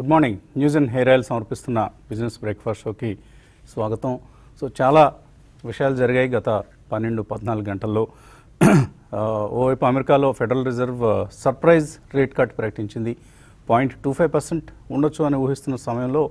Good morning news and hair oil సమర్పిస్తున్న business breakfast షోకి స్వాగతం సో చాలా విషయాలు జరిగాయి గత పన్నెండు పద్నాలుగు గంటల్లో ఆ, ఓవైపు అమెరికాలో federal reserve surprise rate cut ప్రకటించింది పాయింట్ టూ ఫైవ్ పర్సెంట్ ఉండొచ్చు అని ఊహిస్తున్న సమయంలో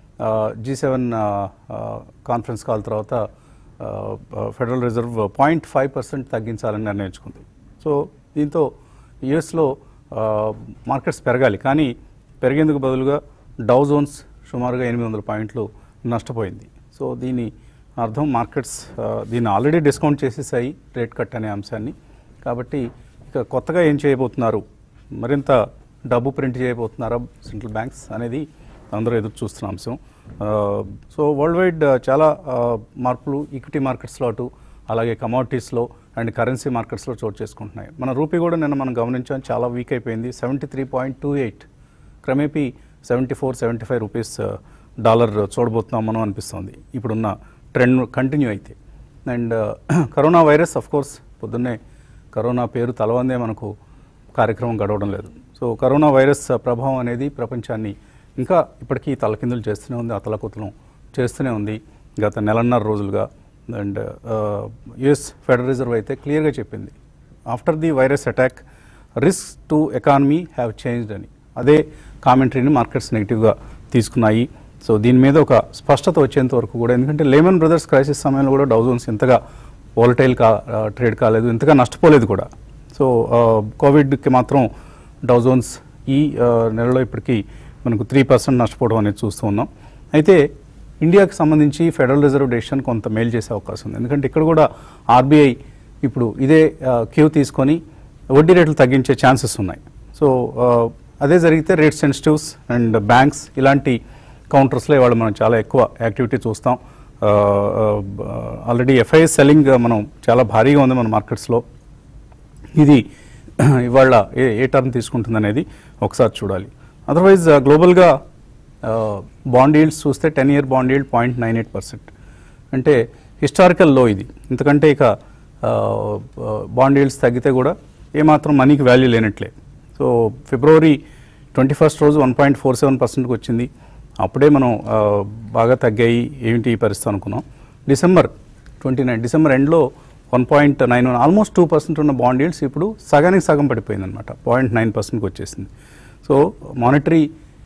జీ సెవెన్ కాన్ఫరెన్స్ కాల్ తర్వాత ఆ, federal reserve point five percent తగ్గించాలని నిర్ణయించుకుంది సో దీంతో యుఎస్లో మార్కెట్స్ పెరగాలి కానీ పెరిగేందుకు బదులుగా డౌ జోన్స్ సుమారుగా ఎనిమిది వందల పాయింట్లు నష్టపోయింది సో దీని అర్థం మార్కెట్స్ ఆ, దీన్ని ఆల్రెడీ డిస్కౌంట్ చేసేసాయి రేట్ కట్ అనే అంశాన్ని కాబట్టి ఇక కొత్తగా ఏం చేయబోతున్నారు మరింత డబ్బు ప్రింట్ చేయబోతున్నారా సెంట్రల్ బ్యాంక్స్ అనేది అందరూ ఎదురు చూస్తున్న అంశం ఆ, సో వరల్డ్ వైడ్ ఆ, చాలా ఆ, మార్పులు ఈక్విటీ మార్కెట్స్లో అటు అలాగే కమోడిటీస్లో అండ్ కరెన్సీ మార్కెట్స్లో చోటు చేసుకుంటున్నాయి మన రూపీ కూడా నిన్న మనం గమనించాం చాలా వీక్ అయిపోయింది seventy three point two eight క్రమేపీ seventy four seventy five rupees dollar చూడబోతున్నాం మనం అనిపిస్తుంది ఇప్పుడున్న ట్రెండ్ కంటిన్యూ అయితే and corona virus of course పొద్దున్నే కరోనా పేరు తలవందే మనకు కార్యక్రమం గడవడం లేదు సో కరోనా వైరస్ ప్రభావం అనేది ప్రపంచాన్ని ఇంకా ఇప్పటికీ తలకిందులు చేస్తూనే ఉంది అతలకుతలం చేస్తూనే ఉంది గత నెలన్నర రోజులుగా అండ్ యుఎస్ ఫెడరల్ రిజర్వ్ అయితే క్లియర్గా చెప్పింది after the virus attack risk to economy have changed అని అదే కామెంటరీని మార్కెట్స్ నెగిటివ్గా తీసుకున్నాయి సో దీని మీద ఒక స్పష్టత వచ్చేంత వరకు కూడా ఎందుకంటే లేమన్ బ్రదర్స్ క్రైసిస్ సమయంలో కూడా డౌజోన్స్ ఇంతగా వాలటైల్ కా ట్రేడ్ కాలేదు ఇంతగా నష్టపోలేదు కూడా సో ఆ, కోవిడ్కి మాత్రం డౌజోన్స్ ఈ ఆ, నెలలో ఇప్పటికీ మనకు త్రీ పర్సెంట్ నష్టపోవడం అనేది చూస్తూ ఉన్నాం అయితే ఇండియాకి సంబంధించి ఫెడరల్ రిజర్వ్ డెసిషన్ కొంత మేలు చేసే అవకాశం ఉంది ఎందుకంటే ఇక్కడ కూడా ఆర్బీఐ ఇప్పుడు ఇదే క్యూ తీసుకొని వడ్డీ రేట్లు తగ్గించే ఛాన్సెస్ ఉన్నాయి సో ఆ, అదే జరిగితే రేట్ సెన్సిటివ్స్ అండ్ బ్యాంక్స్ ఇలాంటి కౌంటర్స్లో ఇవాళ మనం చాలా ఎక్కువ యాక్టివిటీ చూస్తాం ఆల్రెడీ ఎఫ్ఐఎస్ సెల్లింగ్ మనం చాలా భారీగా ఉంది మన మార్కెట్స్లో ఇది ఇవాళ ఏ ఏ టర్న్ తీసుకుంటుంది అనేది ఒకసారి చూడాలి అదర్వైజ్ గ్లోబల్గా బాండ్ ఈల్డ్స్ చూస్తే ten year bond yield point nine eight percent అంటే హిస్టారికల్ లో ఇది ఎందుకంటే ఇక బాండ్ ఈల్డ్స్ తగ్గితే కూడా ఏమాత్రం మనీకి వాల్యూ లేనట్లే సో ఫిబ్రవరి ట్వంటీ ఫస్ట్ రోజు వన్ పాయింట్ ఫోర్ సెవెన్ పర్సెంట్కి వచ్చింది అప్పుడే మనం ఆ, బాగా తగ్గాయి ఏమిటి ఈ పరిస్థితి అనుకున్నాం డిసెంబర్ ట్వంటీ నైన్ డిసెంబర్ ఎండ్లో one point nine one almost two percent ఉన్న బాండ్ ఈల్డ్స్ ఇప్పుడు సగానికి సగం పడిపోయింది అనమాట పాయింట్ నైన్ పర్సెంట్కి వచ్చేసింది so monetary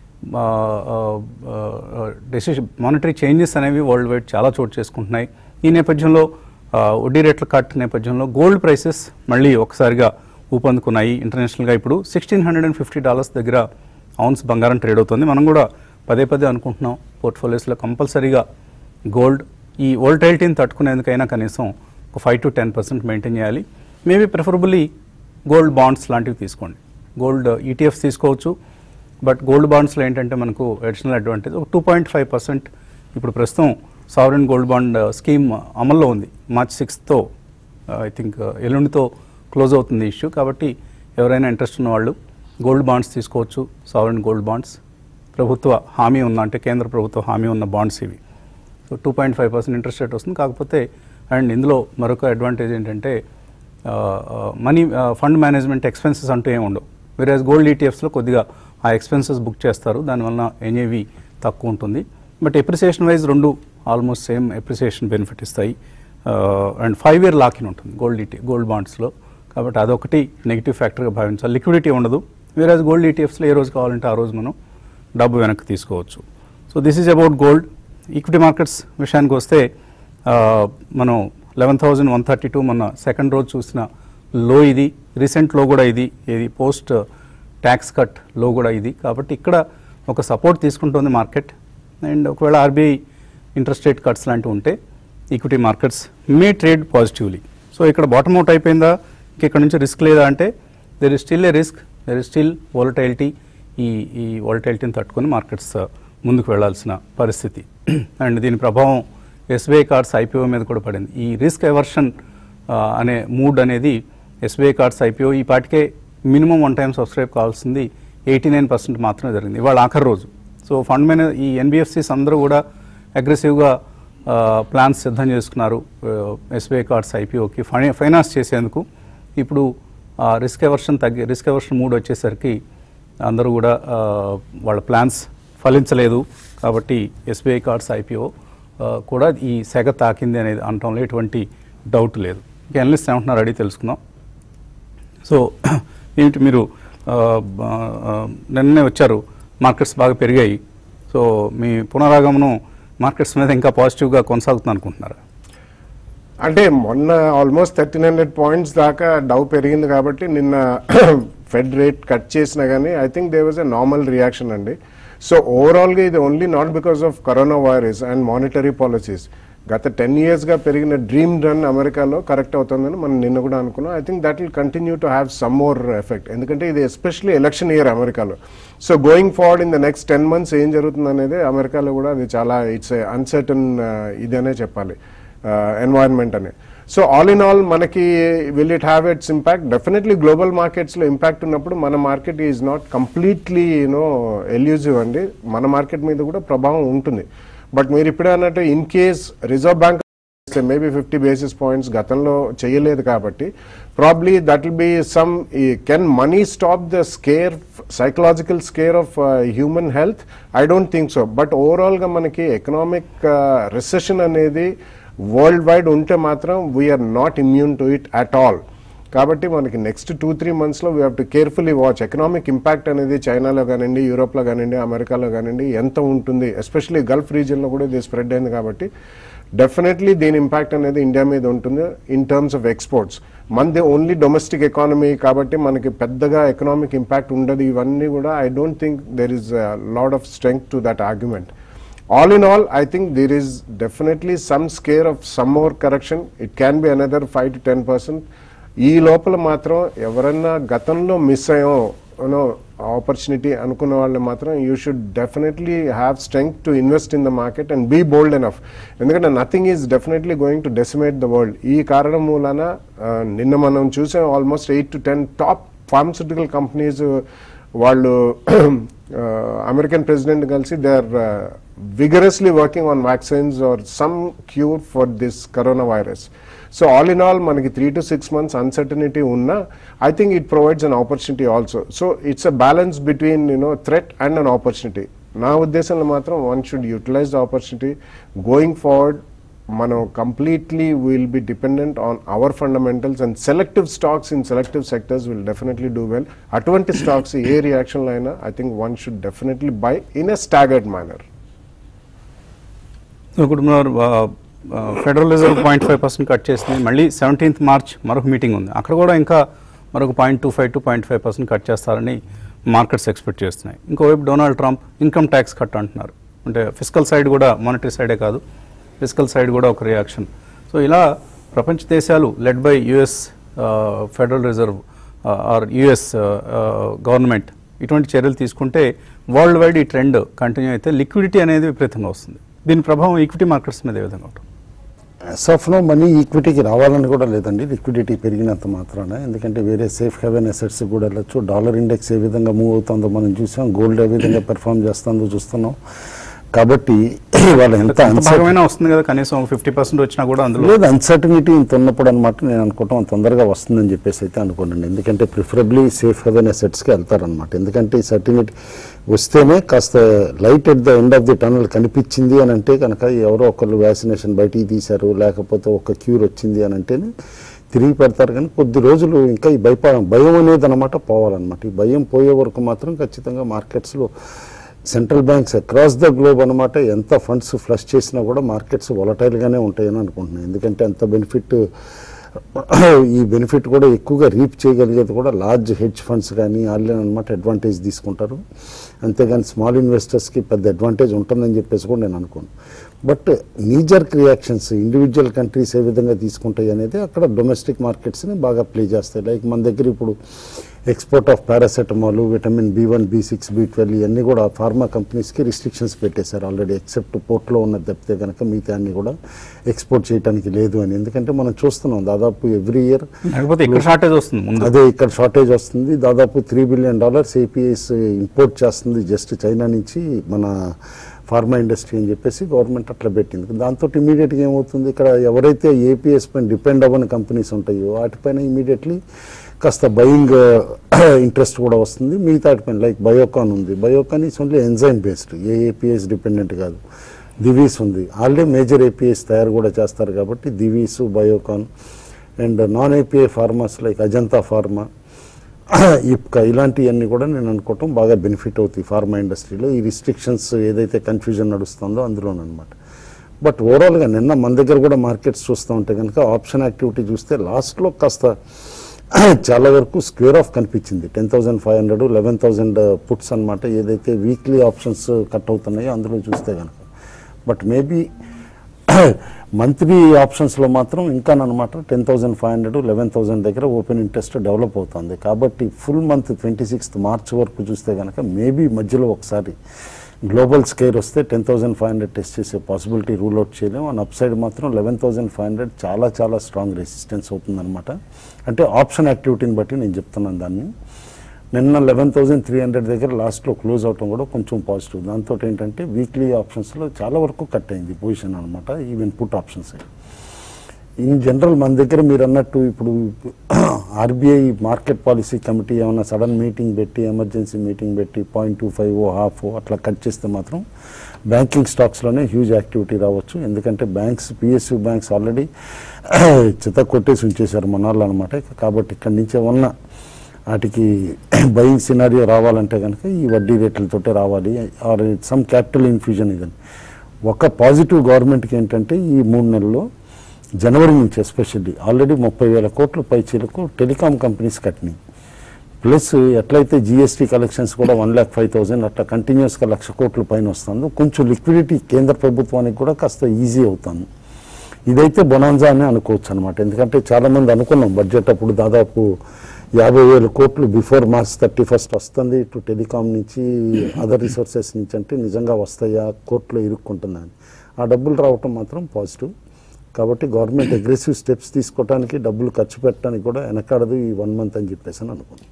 decision monetary changes అనేవి వరల్డ్ వైడ్ చాలా చోటు చేసుకుంటున్నాయి ఈ నేపథ్యంలో ఆ, వడ్డీ రేట్ల కట్ నేపథ్యంలో గోల్డ్ ప్రైసెస్ మళ్ళీ ఒకసారిగా ఊపందుకున్నాయి ఇంటర్నేషనల్గా ఇప్పుడు sixteen hundred and fifty dollars దగ్గర అవున్స్ బంగారం ట్రేడ్ అవుతుంది మనం కూడా పదే పదే అనుకుంటున్నాం పోర్ట్ఫోలియోస్లో కంపల్సరీగా గోల్డ్ ఈ వోల్టైలిటీని తట్టుకునేందుకైనా కనీసం ఒక five to ten percent maintain చేయాలి మేబీ ప్రిఫరబుల్లీ గోల్డ్ బాండ్స్ లాంటివి తీసుకోండి గోల్డ్ ఈటీఎఫ్స్ తీసుకోవచ్చు బట్ గోల్డ్ బాండ్స్లో ఏంటంటే మనకు అడిషనల్ అడ్వాంటేజ్ ఒక టూ పాయింట్ ఫైవ్ పర్సెంట్ ఇప్పుడు ప్రస్తుతం సావరెన్ గోల్డ్ బాండ్ స్కీమ్ అమల్లో ఉంది మార్చ్ సిక్స్త్తో ఐ థింక్ ఎల్లుండితో క్లోజ్ అవుతుంది ఇష్యూ కాబట్టి ఎవరైనా ఇంట్రెస్ట్ ఉన్న వాళ్ళు గోల్డ్ బాండ్స్ తీసుకోవచ్చు సావరెన్ గోల్డ్ బాండ్స్ ప్రభుత్వ హామీ ఉన్న అంటే కేంద్ర ప్రభుత్వ హామీ ఉన్న బాండ్స్ ఇవి so two point five percent interest rate వస్తుంది కాకపోతే అండ్ ఇందులో మరొక అడ్వాంటేజ్ ఏంటంటే మనీ ఫండ్ మేనేజ్మెంట్ ఎక్స్పెన్సెస్ అంటూ ఏమి ఉండవు వేరేస్ గోల్డ్ ఈటీఎఫ్స్లో కొద్దిగా ఆ ఎక్స్పెన్సెస్ బుక్ చేస్తారు దానివల్ల ఎన్ఏవి తక్కువ ఉంటుంది బట్ ఎప్రిసియేషన్ వైజ్ రెండు ఆల్మోస్ట్ సేమ్ ఎప్రిసియేషన్ బెనిఫిట్ ఇస్తాయి and five year lock in ఉంటుంది గోల్డ్ ఈటీ గోల్డ్ బాండ్స్లో కాబట్టి అదొకటి నెగిటివ్ ఫ్యాక్టర్గా భావించాలి లిక్విడిటీ ఉండదు వేరేస్ గోల్డ్ ఈటీఎఫ్స్లో ఏ రోజు కావాలంటే ఆ రోజు మనం డబ్బు వెనక్కి తీసుకోవచ్చు so this is about gold equity markets విషయానికి వస్తే ఆ, మనం eleven thousand one thirty two మొన్న సెకండ్ రోజు చూసిన లో ఇది రీసెంట్ లో కూడా ఇది ఇది పోస్ట్ ట్యాక్స్ కట్ లో కూడా ఇది కాబట్టి ఇక్కడ ఒక సపోర్ట్ తీసుకుంటుంది మార్కెట్ అండ్ ఒకవేళ ఆర్బీఐ ఇంట్రెస్ట్ రేట్ కట్స్ లాంటివి ఉంటే equity markets may trade positively so ఇక్కడ బాటమ్ అవుట్ అయిపోయిందా ఇంక ఇక్కడ నుంచి రిస్క్ లేదా అంటే there is still a risk there is still volatility ఈ ఈ వాలటైలిటీని తట్టుకొని మార్కెట్స్ ముందుకు వెళ్లాల్సిన పరిస్థితి అండ్ దీని ప్రభావం ఎస్బీఐ కార్డ్స్ ఐపీఓ మీద కూడా పడింది ఈ రిస్క్ ఎవర్షన్ అనే మూడ్ అనేది ఎస్బీఐ కార్డ్స్ ఐపీఓ ఈ పాటికే మినిమం వన్ టైం సబ్స్క్రైబ్ కావాల్సింది ఎయిటీ నైన్ పర్సెంట్ మాత్రమే జరిగింది ఇవాళ ఆఖరి రోజు సో ఫండ్ మేనేజ్ ఈ ఎన్బిఎఫ్సిస్ అందరూ కూడా అగ్రెసివ్గా ప్లాన్స్ సిద్ధం చేసుకున్నారు ఎస్బీఐ కార్డ్స్ ఐపీఓకి ఫై ఫైనాన్స్ చేసేందుకు ఇప్పుడు రిస్క్ ఎవర్షన్ తగ్గి రిస్క్ ఎవర్షన్ మూడ్ వచ్చేసరికి అందరూ కూడా ఆ, వాళ్ళ ప్లాన్స్ ఫలించలేదు కాబట్టి ఎస్బీఐ కార్డ్స్ ఐపీఓ కూడా ఈ సెగ తాకింది అనేది అనటంలో ఎటువంటి డౌట్ లేదు ఇంకా అనలిస్ట్ ఏమంటున్నారు అడిగి తెలుసుకుందాం సో ఏమిటి మీరు ఆ, ఆ, నిన్నే వచ్చారు మార్కెట్స్ బాగా పెరిగాయి సో మీ పునరాగమనం మార్కెట్స్ మీద ఇంకా పాజిటివ్గా కొనసాగుతుంది అనుకుంటున్నారా అంటే మొన్న ఆల్మోస్ట్ థర్టీన్ హండ్రెడ్ పాయింట్స్ దాకా డౌ పెరిగింది కాబట్టి నిన్న ఫెడ్ రేట్ కట్ చేసినా కానీ I think they was a normal reaction అండి సో ఓవరాల్గా ఇది only not because of corona virus and monetary policies గత టెన్ ఇయర్స్గా పెరిగిన డ్రీమ్ రన్ అమెరికాలో కరెక్ట్ అవుతుందని మనం నిన్న కూడా అనుకున్నాం I think that will continue to have some more effect ఎందుకంటే ఇది ఎస్పెషల్లీ ఎలక్షన్ ఇయర్ అమెరికాలో so going forward in the next ten months ఏం జరుగుతుంది అనేది అమెరికాలో కూడా అది చాలా ఇట్స్ అన్సర్టన్ ఇదనే చెప్పాలి ఎన్వైరన్మెంట్ అని సో ఆల్ ఇన్ ఆల్ మనకి will it have its impact definitely global మార్కెట్స్లో ఇంపాక్ట్ ఉన్నప్పుడు మన market is not completely you know elusive అండి మన మార్కెట్ మీద కూడా ప్రభావం ఉంటుంది బట్ మీరు ఇప్పుడే అన్నట్టు in case reserve bank maybe fifty basis points గతంలో చేయలేదు కాబట్టి probably that will be some can money stop the scare psychological scare of human health I don't think so but ఓవరాల్గా మనకి ఎకనామిక్ రిసెషన్ అనేది world wide ఉంటే మాత్రం we're not immune to it at all కాబట్టి మనకి next two three మంత్స్లో we have to carefully watch economic impact అనేది చైనాలో కానివ్వండి యూరోప్లో కానివ్వండి అమెరికాలో కానివ్వండి ఎంత ఉంటుంది ఎస్పెషల్లీ గల్ఫ్ రీజియన్లో కూడా ఇది స్ప్రెడ్ అయింది కాబట్టి డెఫినెట్లీ దీని ఇంపాక్ట్ అనేది ఇండియా మీద ఉంటుంది ఇన్ టర్మ్స్ ఆఫ్ ఎక్స్పోర్ట్స్ మనది ఓన్లీ డొమెస్టిక్ ఎకానమీ కాబట్టి మనకి పెద్దగా ఎకనామిక్ ఇంపాక్ట్ ఉండదు ఇవన్నీ కూడా I don't think there is lot of strength to that argument all in all i think there is definitely some scare of some more correction it can be another 5 to 10 percent ఈ లోపల మాత్రం ఎవరన్నా గతంలో miss అయ్యాం you know opportunity అనుకున్న వాళ్ళు మాత్రం you should definitely have strength to invest in the market and be bold enough ఎందుకంటే nothing is definitely going to decimate the world ఈ కారణం మూలాన ఆ, నిన్న మనం చూసాం almost eight to ten top pharmaceutical companies వాళ్ళు అమెరికన్ ప్రెసిడెంట్ కలిసి they are vigorously working on vaccines or some cure for this corona virus so all in all మనకి three to six months uncertainty ఉన్నా I think it provides an opportunity also so it's a balance between you know threat and an opportunity నా ఉద్దేశంలో మాత్రం one should utilize the opportunity going forward మనం completely will be dependent on our fundamentals and selective stocks in selective sectors will definitely do well అటువంటి stocks ఏ రియాక్షన్లో అయినా I think one should definitely buy in a staggered manner so ఇప్పుడు మరి, ఆ, ఆ, federal reserve point five percent cut చేసింది మళ్ళీ సెవెంటీన్త్ మార్చ్ మరొక మీటింగ్ ఉంది అక్కడ కూడా ఇంకా మరొక point two five to point five percent cut చేస్తారని మార్కెట్స్ ఎక్స్పెక్ట్ చేస్తున్నాయి ఇంకోవైపు Donald Trump income tax cut అంటున్నారు అంటే ఫిజికల్ సైడ్ కూడా మానిటరీ సైడే కాదు ఫిజికల్ సైడ్ కూడా ఒక రియాక్షన్ సో ఇలా ప్రపంచ దేశాలు led by US federal reserve or US government ఇటువంటి చర్యలు తీసుకుంటే వరల్డ్ వైడ్ ఈ ట్రెండ్ కంటిన్యూ అయితే లిక్విడిటీ అనేది విపరీతంగా వస్తుంది దీని ప్రభావం ఈక్విటీ మార్కెట్స్ మీద ఏ విధంగా ఉంటుంది ఎస్ఎఫ్లో మనీ ఈక్విటీకి రావాలని కూడా లేదండి లిక్విడిటీ పెరిగినంత మాత్రాన ఎందుకంటే వేరే సేఫ్ హెవెన్ అసెట్స్ కూడా వెళ్ళొచ్చు డాలర్ ఇండెక్స్ ఏ విధంగా మూవ్ అవుతుందో మనం చూసాం గోల్డ్ ఏ విధంగా పెర్ఫామ్ చేస్తుందో చూస్తున్నాం కాబట్టి వాళ్ళ ఎంత ఎంత uncertain- భాగమైనా వస్తుంది కదా కనీసం ఫిఫ్టీ పర్సెంట్ వచ్చినా కూడా అందులో లేదు అన్సర్టనిటీ ఇంత ఉన్నప్పుడు అనమాట నేను అనుకుంటాం తొందరగా వస్తుందని చెప్పేసి అయితే అనుకోండి ఎందుకంటే ప్రిఫరబ్లీ సేఫ్ హెవెన్ అసెట్స్కి వెళ్తారనమాట ఎందుకంటే ఈ సర్టినిటీ వస్తేనే కాస్త light at the end of the tunnel కనిపించింది అని అంటే కనుక ఎవరో ఒకళ్ళు వ్యాక్సినేషన్ బయటికి తీశారు లేకపోతే ఒక క్యూర్ వచ్చింది అని అంటేనే తిరిగి పెడతారు కానీ కొద్ది రోజులు ఇంకా ఈ భయప భయం అనేది అనమాట పోవాలన్నమాట ఈ భయం పోయే వరకు మాత్రం ఖచ్చితంగా మార్కెట్స్లో central banks across the globe అనమాట ఎంత ఫండ్స్ ఫ్లష్ చేసినా కూడా మార్కెట్స్ వొలటైల్గానే ఉంటాయని అనుకుంటున్నాను ఎందుకంటే ఎంత బెనిఫిట్ ఈ బెనిఫిట్ కూడా ఎక్కువగా రీప్ చేయగలిగేది కూడా లార్జ్ హెడ్జ్ ఫండ్స్ కానీ వాళ్ళే అనమాట అడ్వాంటేజ్ తీసుకుంటారు అంతేగాని స్మాల్ ఇన్వెస్టర్స్కి పెద్ద అడ్వాంటేజ్ ఉంటుందని చెప్పేసి కూడా నేను అనుకోను but knee jerk reactions individual countries ఏ విధంగా తీసుకుంటాయి అనేది అక్కడ డొమెస్టిక్ మార్కెట్స్ని బాగా ప్లే చేస్తాయి లైక్ మన దగ్గర ఇప్పుడు export of paracetamol vitamin B one B six B twelve ఇవన్నీ కూడా ఫార్మా కంపెనీస్కి రిస్ట్రిక్షన్స్ పెట్టేశారు ఆల్రెడీ ఎక్సెప్ట్ పోర్ట్లో ఉన్న తప్పితే కనుక మిగతా అన్ని కూడా ఎక్స్పోర్ట్ చేయడానికి లేదు అని ఎందుకంటే మనం చూస్తున్నాం దాదాపు ఎవ్రీ ఇయర్ లేకపోతే ఇక్కడ షార్టేజ్ వస్తుంది ముందు అదే ఇక్కడ షార్టేజ్ వస్తుంది దాదాపు three billion dollars APS import చేస్తుంది జస్ట్ చైనా నుంచి మన ఫార్మా ఇండస్ట్రీ అని చెప్పేసి గవర్నమెంట్ అట్లా పెట్టింది దాంతో ఇమీడియట్గా ఏమవుతుంది ఇక్కడ ఎవరైతే ఏపీఎస్ పైన డిపెండ్ అవ్వని కంపెనీస్ ఉంటాయో వాటిపైన ఇమీడియట్లీ కాస్త బయింగ్ ఇంట్రెస్ట్ కూడా వస్తుంది మిగతా పైన లైక్ బయోకాన్ ఉంది Biocon is only enzyme based a APS dependent కాదు దివీస్ ఉంది ఆల్రెడీ మేజర్ ఏపీఎస్ తయారు కూడా చేస్తారు కాబట్టి Divi's Biocon and non API pharmas like Ajanta pharma Ipca ఇలాంటివన్నీ కూడా నేను అనుకోవటం బాగా బెనిఫిట్ అవుతాయి ఫార్మా ఇండస్ట్రీలో ఈ రిస్ట్రిక్షన్స్ ఏదైతే కన్ఫ్యూజన్ నడుస్తుందో అందులోనమాట బట్ ఓవరాల్గా నిన్న మన దగ్గర కూడా మార్కెట్స్ చూస్తూ ఉంటే కనుక ఆప్షన్ యాక్టివిటీ చూస్తే లాస్ట్లో కాస్త చాలా వరకు స్క్వేర్ ఆఫ్ కనిపించింది ten thousand five hundred eleven thousand puts అనమాట ఏదైతే వీక్లీ ఆప్షన్స్ కట్ అవుతున్నాయో అందులో చూస్తే కనుక బట్ మేబీ మంత్లీ ఆప్షన్స్లో మాత్రం ఇంకా అనమాట ten thousand five hundred eleven thousand దగ్గర ఓపెన్ ఇంట్రెస్ట్ డెవలప్ అవుతుంది కాబట్టి full month twenty sixth March వరకు చూస్తే కనుక మేబీ మధ్యలో ఒకసారి గ్లోబల్ స్కేర్ వస్తే ten thousand five hundred test చేసే పాసిబిలిటీ రూల్ అవుట్ చేయలేము అండ్ అప్ సైడ్ మాత్రం లెవెన్ థౌసండ్ ఫైవ్ హండ్రెడ్ చాలా చాలా స్ట్రాంగ్ రెసిస్టెన్స్ అవుతుందన్నమాట అంటే ఆప్షన్ యాక్టివిటీని బట్టి నేను చెప్తున్నాను దాన్ని నిన్న లెవెన్ థౌసండ్ త్రీ హండ్రెడ్ దగ్గర లాస్ట్లో క్లోజ్ అవటం కూడా కొంచెం పాజిటివ్ దాంతో ఏంటంటే వీక్లీ ఆప్షన్స్లో చాలా వరకు కట్ అయింది పొజిషన్ అనమాట even put options in general మన దగ్గర మీరు అన్నట్టు ఇప్పుడు ఆర్బీఐ మార్కెట్ పాలసీ కమిటీ ఏమైనా సడన్ మీటింగ్ పెట్టి ఎమర్జెన్సీ మీటింగ్ పెట్టి పాయింట్ టూ ఫైవ్ హాఫ్ అట్లా కట్ చేస్తే మాత్రం బ్యాంకింగ్ స్టాక్స్లోనే హ్యూజ్ యాక్టివిటీ రావచ్చు ఎందుకంటే బ్యాంక్స్ పిఎస్యు బ్యాంక్స్ ఆల్రెడీ చిత కొట్టేసి ఉంచేశారు మొన్నాళ్ళు అనమాట కాబట్టి ఇక్కడి నుంచే ఉన్న వాటికి బయింగ్ సినారియో రావాలంటే కనుక ఈ వడ్డీ రేట్లతోటే రావాలి ఆర్ సమ్ క్యాపిటల్ ఇన్ఫ్యూజన్ ఇదని ఒక పాజిటివ్ గవర్నమెంట్కి ఏంటంటే ఈ మూడు నెలల్లో జనవరి నుంచి ఎస్పెషల్లీ ఆల్రెడీ ముప్పై వేల కోట్ల పైచీలకు టెలికాం కంపెనీస్ కట్టినాయి ప్లస్ ఎట్లయితే జిఎస్టీ కలెక్షన్స్ కూడా వన్ ల్యాక్ ఫైవ్ థౌసండ్ అట్లా కంటిన్యూస్గా లక్ష కోట్ల పైన వస్తుందో కొంచెం లిక్విడిటీ కేంద్ర ప్రభుత్వానికి కూడా కాస్త ఈజీ అవుతుంది ఇదైతే బొనాన్జా అని అనుకోవచ్చు అనమాట ఎందుకంటే చాలామంది అనుకున్నాం బడ్జెట్ అప్పుడు దాదాపు యాభై వేల కోట్లు బిఫోర్ మార్చ్ థర్టీ ఫస్ట్ వస్తుంది ఇటు టెలికాం నుంచి అదర్ రిసోర్సెస్ నుంచి అంటే నిజంగా వస్తాయా కోర్టులో ఇరుక్కుంటుందా అని ఆ డబ్బులు రావటం మాత్రం పాజిటివ్ కాబట్టి గవర్నమెంట్ అగ్రెసివ్ స్టెప్స్ తీసుకోవడానికి డబ్బులు ఖర్చు పెట్టడానికి కూడా వెనకాడదు ఈ వన్ మంత్ అని చెప్పేసి అని అనుకున్నాను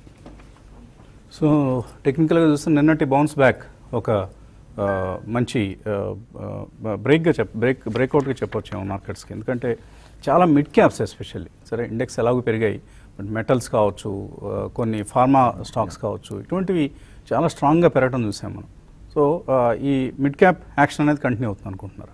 సో టెక్నికల్గా చూస్తే నిన్నటి బౌన్స్ బ్యాక్ ఒక ఆ, మంచి బ్రేక్గా చెప్ బ్రేక్ బ్రేక్అవుట్గా చెప్పొచ్చు మార్కెట్స్కి ఎందుకంటే చాలా మిడ్ క్యాప్స్ ఎస్పెషల్లీ సరే ఇండెక్స్ ఎలాగో పెరిగాయి బట్ మెటల్స్ కావచ్చు ఆ, కొన్ని ఫార్మా స్టాక్స్ కావచ్చు ఇటువంటివి చాలా స్ట్రాంగ్గా పెరగడం చూసాం మనం సో ఆ, ఈ మిడ్ క్యాప్ యాక్షన్ అనేది కంటిన్యూ అవుతుంది అనుకుంటున్నారా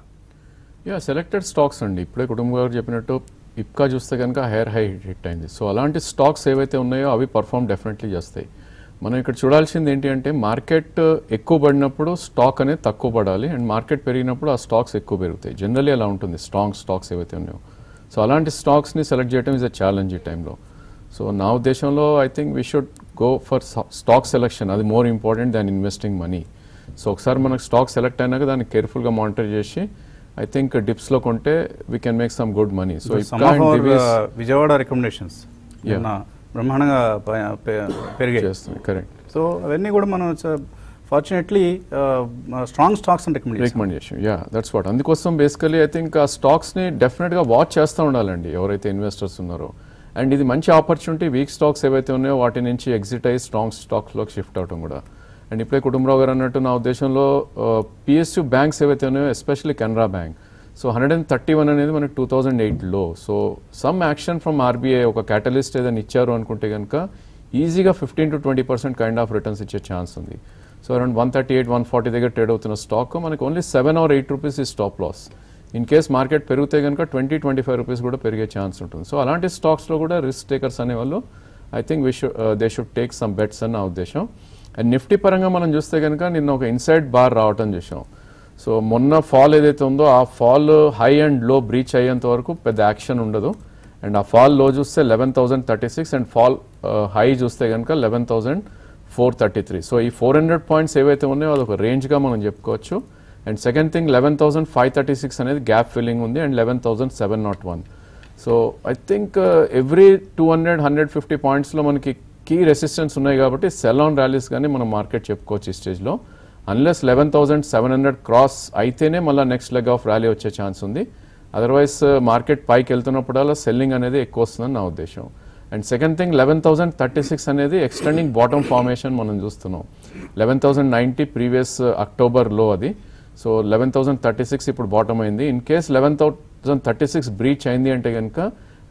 యా సెలెక్టెడ్ స్టాక్స్ అండి ఇప్పుడే కుటుంబ గారు చెప్పినట్టు ఇప్కా చూస్తే కనుక హైర్ హై హిట్ అయింది సో అలాంటి స్టాక్స్ ఏవైతే ఉన్నాయో అవి పర్ఫామ్ డెఫినెట్లీ చేస్తాయి మనం ఇక్కడ చూడాల్సింది ఏంటి అంటే మార్కెట్ ఎక్కువ పడినప్పుడు స్టాక్ అనేది తక్కువ పడాలి అండ్ మార్కెట్ పెరిగినప్పుడు ఆ స్టాక్స్ ఎక్కువ పెరుగుతాయి జనరల్లీ అలా ఉంటుంది స్ట్రాంగ్ స్టాక్స్ ఏవైతే ఉన్నాయో సో అలాంటి స్టాక్స్ని సెలెక్ట్ చేయడం ఇస్ అ ఛాలెంజ్ ఈ టైంలో సో నా ఉద్దేశంలో I think we should go for stock selection అది more important than investing money so ఒకసారి మనకు స్టాక్ సెలెక్ట్ అయినాక దాన్ని కేర్ఫుల్గా మానిటర్ చేసి ఐ థింక్ డిప్స్లో కొంటే we can make some good money so some of our Vijayawada recommendations బ్రహ్మాండంగా ప- పె- పెరిగాయి చేస్తుంది కరెక్ట్ సో అవన్నీ కూడా మనం ఫార్చునేట్లీ స్ట్రాంగ్ స్టాక్స్ అని రికమెండ్ చేస్తాం రికమెండ్ చేసాం యా దట్స్ వాట్ అందుకోసం బేసికలీ ఐ థింక్ ఆ స్టాక్స్ని డెఫినెట్గా వాచ్ చేస్తూ ఉండాలండి ఎవరైతే ఇన్వెస్టర్స్ ఉన్నారో అండ్ ఇది మంచి ఆపర్చునిటీ వీక్ స్టాక్స్ ఏవైతే ఉన్నాయో వాటి నుంచి ఎగ్జిట్ అయ్యి స్ట్రాంగ్ స్టాక్స్లోకి షిఫ్ట్ అవడం కూడా అండ్ ఇప్పుడే కుటుంబరావు గారు అన్నట్టు నా ఉద్దేశంలో పిఎస్యు బ్యాంక్స్ ఏవైతే ఉన్నాయో especially Canara bank so hundred and thirty one అనేది మనకి టూ థౌజండ్ ఎయిట్లో so some action from RBI ఒక క్యాటలిస్ట్ ఏదైనా ఇచ్చారు అనుకుంటే కనుక ఈజీగా fifteen to twenty percent kind of returns ఇచ్చే ఛాన్స్ ఉంది so around one thirty eight one forty దగ్గర ట్రేడ్ అవుతున్న స్టాక్ మనకి only seven or eight rupees ఈ stop loss in case market పెరిగితే కనుక ట్వంటీ ట్వంటీ ఫైవ్ రూపీస్ కూడా పెరిగే ఛాన్స్ ఉంటుంది సో అలాంటి స్టాక్స్లో కూడా రిస్క్ టేకర్స్ అనేవాళ్ళు I think we should they should take some bets అని నా ఉద్దేశం అండ్ నిఫ్టీ పరంగా మనం చూస్తే కనుక నిన్న ఒక ఇన్సైడ్ బార్ రావటం చూసాం సో మొన్న ఫాల్ ఏదైతే ఉందో ఆ fall high and low breach అయ్యేంత వరకు పెద్ద యాక్షన్ ఉండదు అండ్ ఆ ఫాల్ లో చూస్తే eleven thousand thirty six and fall high చూస్తే కనుక eleven thousand four thirty three so ఈ ఫోర్ హండ్రెడ్ పాయింట్స్ ఏవైతే ఉన్నాయో అదొక రేంజ్గా మనం చెప్పుకోవచ్చు and second thing eleven thousand five thirty six అనేది గ్యాప్ ఫిల్లింగ్ ఉంది and eleven thousand seven nought one so I think every two hundred hundred fifty పాయింట్స్లో మనకి కీ రెసిస్టెన్స్ ఉన్నాయి కాబట్టి సెల్ ఆన్ ర్యాలీస్ కానీ మనం మార్కెట్ చెప్పుకోవచ్చు ఈ స్టేజ్లో unless eleven thousand seven hundred cross అయితేనే మళ్ళీ నెక్స్ట్ లెగ్ ఆఫ్ ర్యాలీ వచ్చే ఛాన్స్ ఉంది అదర్వైజ్ మార్కెట్ పైకి వెళ్తున్నప్పుడల్లా సెల్లింగ్ అనేది ఎక్కువ వస్తుందని నా ఉద్దేశం and second thing eleven thousand thirty six అనేది ఎక్స్టెండింగ్ బాటమ్ ఫార్మేషన్ మనం చూస్తున్నాం లెవెన్ థౌసండ్ నైంటీ ప్రీవియస్ అక్టోబర్లో అది so eleven thousand thirty six ఇప్పుడు బాటమ్ అయింది in case eleven thousand thirty six breach అయింది అంటే కనుక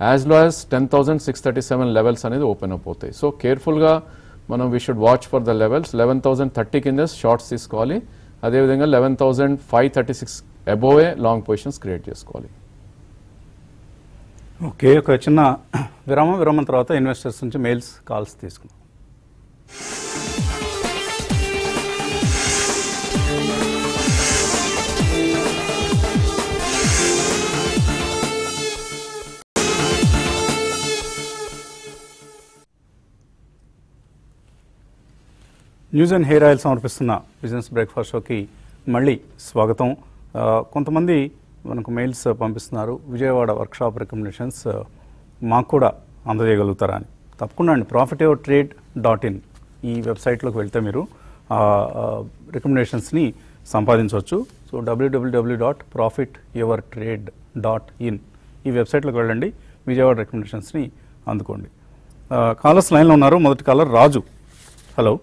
as low as ten thousand six thirty seven levels అనేది ఓపెన్ అప్ అవుతాయి సో కేర్ఫుల్గా మనం we should watch for the levels eleven thousand thirty కింద షార్ట్స్ తీసుకోవాలి అదేవిధంగా eleven thousand five thirty six above long positions create చేసుకోవాలి okay ఒక చిన్న విరామం విరామం తర్వాత ఇన్వెస్టర్స్ నుంచి మెయిల్స్ కాల్స్ తీసుకున్నాం న్యూస్ అండ్ హెయిర్ ఆయిల్ సమర్పిస్తున్న బిజినెస్ బ్రేక్ఫాస్ట్ షోకి మళ్ళీ స్వాగతం ఆ, కొంతమంది మనకు మెయిల్స్ పంపిస్తున్నారు విజయవాడ వర్క్షాప్ రికమెండేషన్స్ ఆ, మాకు కూడా అందజేయగలుగుతారా అని తప్పకుండా అండి profit your trade dot in ఈ వెబ్సైట్లోకి వెళ్తే మీరు రికమెండేషన్స్ని సంపాదించవచ్చు so WWW dot profit your trade dot in ఈ వెబ్సైట్లోకి వెళ్ళండి విజయవాడ రికమెండేషన్స్ని అందుకోండి కాలర్స్ లైన్లో ఉన్నారు మొదటి caller Raju hello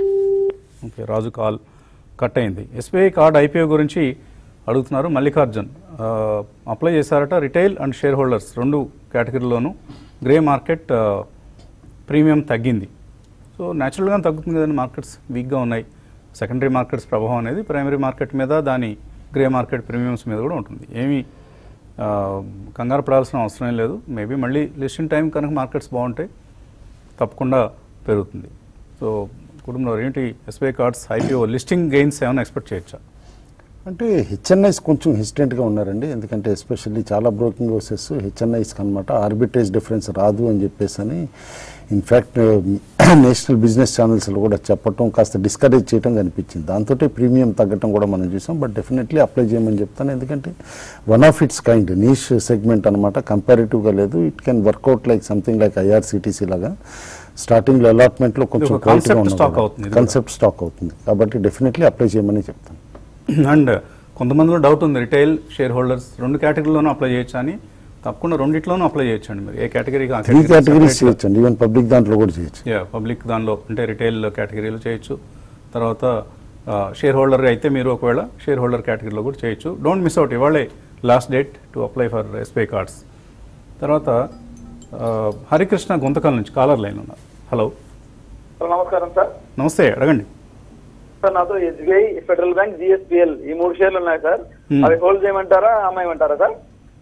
okay Raju call cut అయింది ఎస్బీఐ కార్డ్ ఐపీఓ గురించి అడుగుతున్నారు మల్లికార్జున్ ఆ, అప్లై చేశారట రిటైల్ అండ్ షేర్ హోల్డర్స్ రెండు కేటగిరీలోనూ గ్రే మార్కెట్ ఆ, ప్రీమియం తగ్గింది సో న్యాచురల్గా తగ్గుతుంది కదండి మార్కెట్స్ వీక్గా ఉన్నాయి సెకండరీ మార్కెట్స్ ప్రభావం అనేది ప్రైమరీ మార్కెట్ మీద దాని గ్రే మార్కెట్ ప్రీమియమ్స్ మీద కూడా ఉంటుంది ఏమీ ఆ, కంగారు పడాల్సిన అవసరం ఏం లేదు మేబీ మళ్ళీ లిస్టింగ్ టైం కనుక మార్కెట్స్ బాగుంటాయి తప్పకుండా పెరుగుతుంది సో కుటుంబంలో ఏంటి SBI cards IPO listing gains ఏమైనా ఎక్స్పెక్ట్ చేయొచ్చా అంటే హెచ్ఎన్ఐస్ కొంచెం హెసిటెంట్గా ఉన్నారండి ఎందుకంటే ఎస్పెషల్లీ చాలా బ్రోకింగ్ హౌసెస్ హెచ్ఎన్ఐస్కి అనమాట ఆర్బిట్రేజ్ డిఫరెన్స్ రాదు అని చెప్పేసి అని ఇన్ఫ్యాక్ట్ నేషనల్ బిజినెస్ ఛానల్స్లో కూడా చెప్పటం కాస్త డిస్కరేజ్ చేయడం కనిపించింది దాంతో ప్రీమియం తగ్గటం కూడా మనం చూసాం బట్ డెఫినెట్లీ అప్లై చేయమని చెప్తాను ఎందుకంటే one of its kind niche segment అనమాట కంపారిటివ్గా లేదు it can work out like something like IRCTC లాగా స్టార్టింగ్లో అలాట్మెంట్లో కొంచెం ఒక concept stock అవుతుంది ఇది కూడా. కన్సెప్ట్ స్టాక్ అవుతుంది కాబట్టి డెఫినెట్లీ అప్లై చేయమని చెప్తాను అండ్ కొంతమందిలో డౌట్ ఉంది రిటైల్ షేర్ హోల్డర్స్ రెండు కేటగిరీలోనూ అప్లై చేయొచ్చా అని తప్పకుండా రెండిట్లోనూ అప్లై చేయొచ్చండి మరి ఏ కేటగిరీకి త్రీ కేటగిరీస్ చేయొచ్చండి ఈవెన్ పబ్లిక్ దాంట్లో కూడా చేయొచ్చు యా పబ్లిక్ దానిలో అంటే రిటైల్ కేటగిరీలో చేయొచ్చు తర్వాత షేర్ హోల్డర్ అయితే మీరు ఒకవేళ షేర్ హోల్డర్ కేటగిరీలో కూడా చేయొచ్చు డోంట్ మిస్ అవుట్ ఇవాళే last date to apply for SBI cards తర్వాత ఆ, హరికృష్ణ గుంతకల్ నుంచి కాలర్ లైన్ ఉన్నారు హలో సార్ నమస్కారం సార్ నమస్తే అడగండి సార్ నాతో ఎస్బీఐ ఫెడరల్ బ్యాంక్ జిఎస్పిఎల్ ఈ మూడు షేర్లు ఉన్నాయి సార్ Hmm. అవి హోల్డ్ చేయమంటారా అమ్మాయమంటారా సార్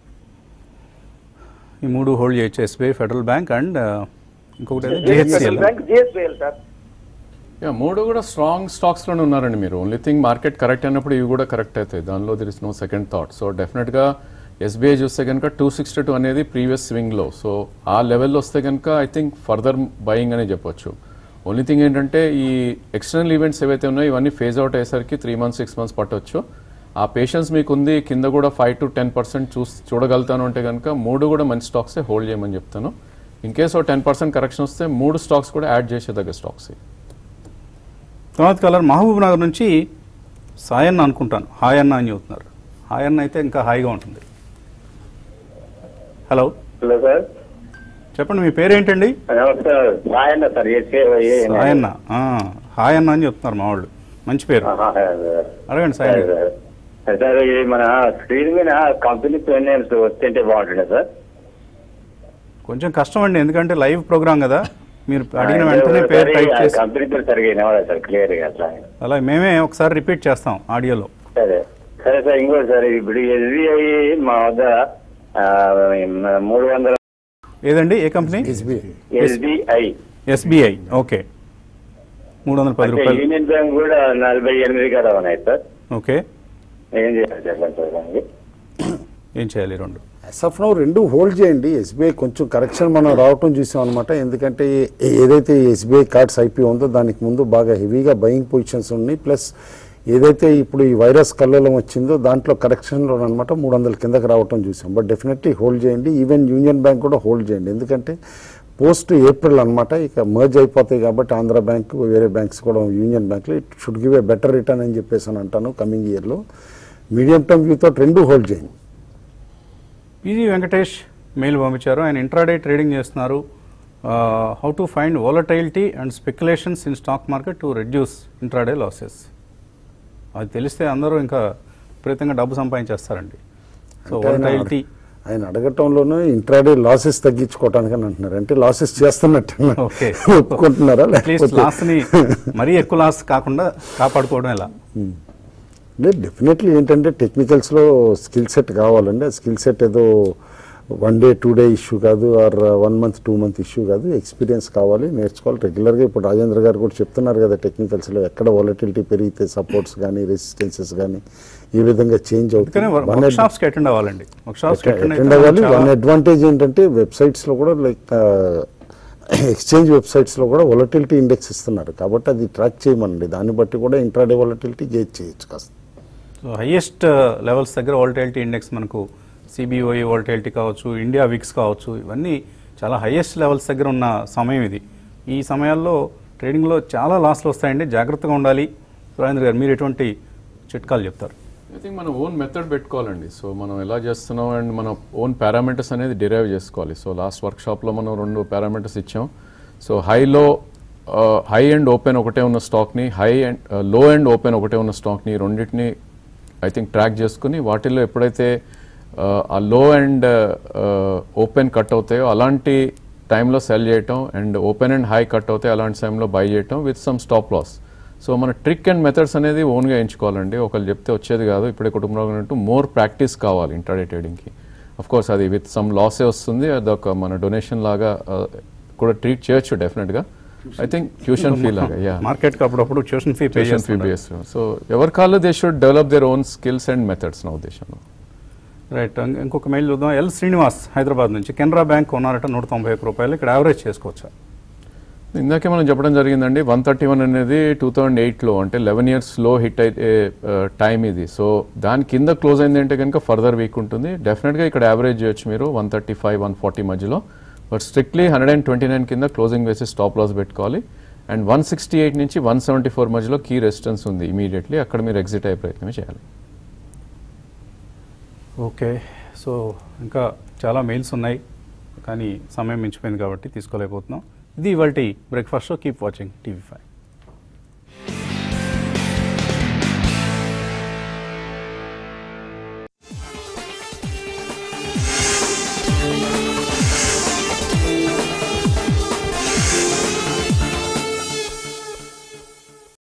ఈ మూడు హోల్డ్ చేయొచ్చు ఎస్బీఐ ఫెడరల్ బ్యాంక్ అండ్ ఇంకొకటి federal GHCL bank GSPL sir yeah మూడు కూడా స్ట్రాంగ్ స్టాక్స్లోనే ఉన్నారండి మీరు ఓన్లీ థింగ్ మార్కెట్ కరెక్ట్ అయినప్పుడు ఇవి కూడా కరెక్ట్ అవుతాయి దానిలో there is no second thought so డెఫినెట్గా ఎస్బీఐ చూస్తే కనుక టూ సిక్స్టీ టూ అనేది ప్రీవియస్ స్వింగ్లో సో ఆ లెవెల్లో వస్తే కనుక ఐ థింక్ ఫర్దర్ బయింగ్ అనే చెప్పొచ్చు ఓన్లీ థింగ్ ఏంటంటే ఈ ఎక్స్టర్నల్ ఈవెంట్స్ ఏవైతే ఉన్నాయో ఇవన్నీ ఫేజ్ అవుట్ అయ్యేసరికి త్రీ మంత్స్ సిక్స్ మంత్స్ పట్టొచ్చు ఆ పేషెన్స్ మీకు ఉంది కింద కూడా ఫైవ్ టు టెన్ పర్సెంట్ చూస్ చూడగలుగుతాను అంటే కనుక మూడు కూడా మంచి స్టాక్సే హోల్డ్ చేయమని చెప్తాను ఇన్ కేస్ ఓ టెన్ పర్సెంట్ కరెక్షన్ వస్తే మూడు స్టాక్స్ కూడా యాడ్ చేసేదగ్గ స్టాక్స్ తర్వాత కలర్ మహబూబ్ నగర్ నుంచి సాయన్న అనుకుంటాను హాయ్ అన్న అని చెబుతున్నారు హాయ్ అన్న అయితే ఇంకా హాయిగా ఉంటుంది హలో హలో సార్ చెప్పండి మీ పేరేంటండి నమస్తే సాయన్న సార్ ఏ సాయన్న ఆ, హాయ్ అన్న అని చెప్తున్నారు మా వాళ్ళు మంచి పేరు అడగండి సాయన్న సార్ ఇది మన స్క్రీన్ మీద కంపెనీ పేమెంట్స్ వస్తుంటే బాగుంటుండే సార్ కొంచెం కష్టం అండి ఎందుకంటే లైవ్ ప్రోగ్రామ్ కదా మీరు అడిగిన వెంటనే పేరు టైప్ చేసి కంపెనీ పేరు సరిగా వినవాలి సార్ క్లియర్ గా అట్లా అలా మేమే ఒకసారి రిపీట్ చేస్తాం ఆడియోలో సరే సరే సార్ ఇంకోటి సార్ ఇప్పుడు ఎస్బీఐ మా వద్ద ఆ, మూడు వందల ఏదండి ఏ company SBI SBI SBI okay మూడు వందల పది అంటే రూపాయలు యూనియన్ బ్యాంక్ కూడా నలభై ఎనిమిది కదా ఉన్నాయి సార్ ఓకే ఏం చేయాలి చెప్పండి సార్ దానికి ఏం చేయాలి ఈ రెండు ఎస్ఎఫ్ నో రెండు హోల్డ్ చేయండి ఎస్బీఐ కొంచెం కరెక్షన్ మనం రావటం చూసాం అనమాట ఎందుకంటే ఏ- ఏదైతే ఎస్బీఐ కార్డ్స్ ఐపీ ఉందో దానికి ముందు బాగా హెవీగా బయింగ్ పొజిషన్స్ ఉన్నాయి ప్లస్ ఏదైతే ఇప్పుడు ఈ వైరస్ కల్లోలం వచ్చిందో దాంట్లో కరెక్షన్లో అనమాట మూడు వందల కిందకి రావటం చూసాం బట్ డెఫినెట్లీ హోల్డ్ చేయండి ఈవెన్ యూనియన్ బ్యాంక్ కూడా హోల్డ్ చేయండి ఎందుకంటే పోస్ట్ ఏప్రిల్ అనమాట ఇక మర్జ్ అయిపోతాయి కాబట్టి ఆంధ్ర బ్యాంక్ వేరే బ్యాంక్స్ కూడా యూనియన్ బ్యాంక్లో it should give a better return అని చెప్పేసి అని అంటాను కమింగ్ ఇయర్లో మీడియం టర్మ్ వ్యూతో రెండు హోల్డ్ చేయండి పీజీ వెంకటేష్ మెయిల్ పంపించారు ఆయన ఇంట్రాడే ట్రేడింగ్ చేస్తున్నారు how to find volatility and speculations in stock market to reduce intraday losses అది తెలిస్తే అందరూ ఇంకా విపరీతంగా డబ్బు సంపాదించేస్తారండి సో అంటే ఆయన వాలటైలిటీ ఆయన అడగటంలోనే ఇంట్రాడే లాసెస్ తగ్గించుకోవటానికి అని అంటున్నారు అంటే లాసెస్ చేస్తున్నట్టు ఓకే ఒప్పుకుంటున్నారా అట్లీస్ట్ లేకపోతే లాస్ ని మరీ ఎక్కువ లాస్ కాకుండా కాపాడుకోవడం ఎలా లేదు డెఫినెట్లీ ఏంటంటే టెక్నికల్స్లో స్కిల్ సెట్ కావాలండి ఆ స్కిల్ సెట్ ఏదో one day two day issue కాదు or one month two month issue కాదు ఎక్స్పీరియన్స్ కావాలి నేర్చుకోవాలి రెగ్యులర్గా ఇప్పుడు రాజేంద్ర గారు కూడా చెప్తున్నారు కదా టెక్నికల్స్లో ఎక్కడ వాలటిలిటీ పెరిగితే సపోర్ట్స్ కానీ రెసిస్టెన్సెస్ కానీ ఈ విధంగా చేంజ్ అందుకనే అవుతుంది వర్క్ షాప్స్ కి అటెండ్ అవ్వాలండి వర్క్ షాప్స్ కి అటెండ్ అటెండ్ అవ్వాలి వన్ అడ్వాంటేజ్ ఏంటంటే వెబ్సైట్స్లో కూడా లైక్ ఎక్స్చేంజ్ వెబ్సైట్స్లో కూడా వొలటిలిటీ ఇండెక్స్ ఇస్తున్నారు కాబట్టి అది ట్రాక్ చేయమనండి దాన్ని బట్టి కూడా ఇంట్రాడే వొలటిలిటీ గేజ్ చేయొచ్చు కాస్త సో హైయెస్ట్ లెవెల్స్ దగ్గర వాలటైలిటీ ఇండెక్స్ మనకు సిబిఓఈ వాలటైలిటీ కావచ్చు ఇండియా విక్స్ కావచ్చు ఇవన్నీ చాలా హైయెస్ట్ లెవెల్స్ దగ్గర ఉన్న సమయం ఇది ఈ సమయాల్లో ట్రేడింగ్లో చాలా లాస్లు వస్తాయండి జాగ్రత్తగా ఉండాలి సురేంద్ర గారు మీరు ఎటువంటి చిట్కాలు చెప్తారు ఐ థింక్ మన ఓన్ మెథడ్ పెట్టుకోవాలండి సో మనం ఎలా చేస్తున్నాం అండ్ మన ఓన్ పారామీటర్స్ అనేది డిరైవ్ చేసుకోవాలి సో లాస్ట్ వర్క్ షాప్లో మనం రెండు పారామీటర్స్ ఇచ్చాం సో హైలో హై అండ్ ఓపెన్ ఒకటే ఉన్న స్టాక్ని high and low and open ఒకటే ఉన్న స్టాక్ని రెండింటిని ఐ థింక్ ట్రాక్ చేసుకుని వాటిల్లో ఎప్పుడైతే uh, ఆ లో అండ్ ఓపెన్ కట్ అవుతాయో అలాంటి టైంలో సెల్ చేయటం and open and high cut అవుతాయి అలాంటి టైంలో బై చేయటం with some stop loss so మన ట్రిక్ అండ్ మెథడ్స్ అనేది ఓన్గా ఎంచుకోవాలండి ఒకళ్ళు చెప్తే వచ్చేది కాదు ఇప్పుడే కుటుంబంలో ఉన్నట్టు మోర్ ప్రాక్టీస్ కావాలి ఇంటర్డే ట్రేడింగ్కి అఫ్ కోర్స్ అది విత్ సమ్ లాసే వస్తుంది అదొక మన డొనేషన్ లాగా uh, కూడా ట్రీట్ చేయొచ్చు డెఫినెట్గా ఐ థింక్ ట్యూషన్ ఫీ లాగా యా మార్కెట్కి అప్పుడప్పుడు tuition fee pay tuition fee చేస్తుంటారు బేస్ సో ఎవరి కాళ్ళు they should develop their own skills and methods నా ఉద్దేశంలో రైట్ ఇంకొక మెయిల్ చూద్దాం ఎల్ శ్రీనివాస్ హైదరాబాద్ నుంచి కెనరా బ్యాంక్ ఉన్నారట నూట తొంభై ఒక్క రూపాయలు ఇక్కడ యావరేజ్ చేసుకోవచ్చా ఇందాకే మనం చెప్పడం జరిగిందండి వన్ థర్టీ వన్ అనేది టూ థౌజండ్ ఎయిట్లో అంటే లెవెన్ ఇయర్స్లో హిట్ అయితే టైం ఇది సో దాని కింద క్లోజ్ అయింది అంటే కనుక ఫర్దర్ వీక్ ఉంటుంది డెఫినెట్గా ఇక్కడ యావరేజ్ చేయొచ్చు మీరు one thirty five one forty మధ్యలో బట్ స్ట్రిక్ట్లీ హండ్రెడ్ అండ్ ట్వంటీ నైన్ కింద క్లోజింగ్ వేసి స్టాప్ లాస్ పెట్టుకోవాలి అండ్ వన్ సిక్స్టీ ఎయిట్ నుంచి వన్ సెవెంటీ ఫోర్ మధ్యలో కీ రెసిస్టెన్స్ ఉంది ఇమీడియట్లీ అక్కడ మీరు ఎగ్జిట్ అయ్యే ప్రయత్నమే చేయాలి ఓకే సో ఇంకా చాలా మెయిల్స్ ఉన్నాయి కానీ సమయం మించిపోయింది కాబట్టి తీసుకోలేకపోతున్నాం ఇది ఇవాళ breakfast show keep watching TV five